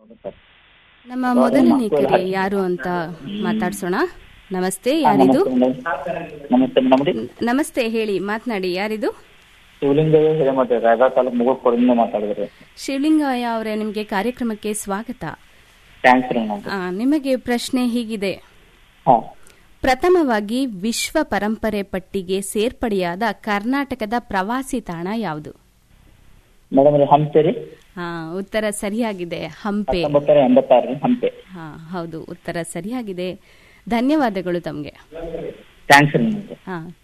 ನಮ್ಮ ಮೊದಲನೇ ಕರೆ ಯಾರು ಅಂತ ಮಾತಾಡ್ಸೋಣ ನಮಸ್ತೆ ಯಾರಿದು ನಮಸ್ತೆ ಮೇಡಮ್ ರೀ ನಮಸ್ತೆ ಹೇಳಿ ಮಾತನಾಡಿ ಯಾರಿದು ಶಿವಲಿಂಗ ಹಿರೇಮಠ ರಾಯಬಾಗ ತಾಲೂಕು ಮುಗುಳ್ಕೊಡಿಂದ ಮಾತಾಡಿದ್ರಿ ಶಿವಲಿಂಗಯ್ಯ ಅವರೇ ನಿಮಗೆ ಕಾರ್ಯಕ್ರಮಕ್ಕೆ ಸ್ವಾಗತ ಥ್ಯಾಂಕ್ಸ್ ರೀ ಮೇಡಮ್ ಆ, ನಿಮಗೆ ಪ್ರಶ್ನೆ ಹೀಗಿದೆ ಹಾಂ ಪ್ರಥಮವಾಗಿ ವಿಶ್ವ ಪರಂಪರೆ ಪಟ್ಟಿಗೆ ಸೇರ್ಪಡೆಯಾದ ಕರ್ನಾಟಕದ ಪ್ರವಾಸಿ ತಾಣ ಯಾವುದು ಮೇಡಮ್ ರೀ ಹಂಪೆ ರೀ ಹಾ ಉತ್ತರ ಸರಿಯಾಗಿದೆ ಹಂಪೆ ಹತ್ತೊಂಬತ್ತರ ಎಂಬತ್ತಾರು ರೀ ಹಂಪೆ ಹಾ ಹೌದು ಉತ್ತರ ಸರಿಯಾಗಿದೆ ಧನ್ಯವಾದಗಳು ತಮಗೆ ಥ್ಯಾಂಕ್ಸ್ ರೀ ಮೇಡಮ್ ಹಾ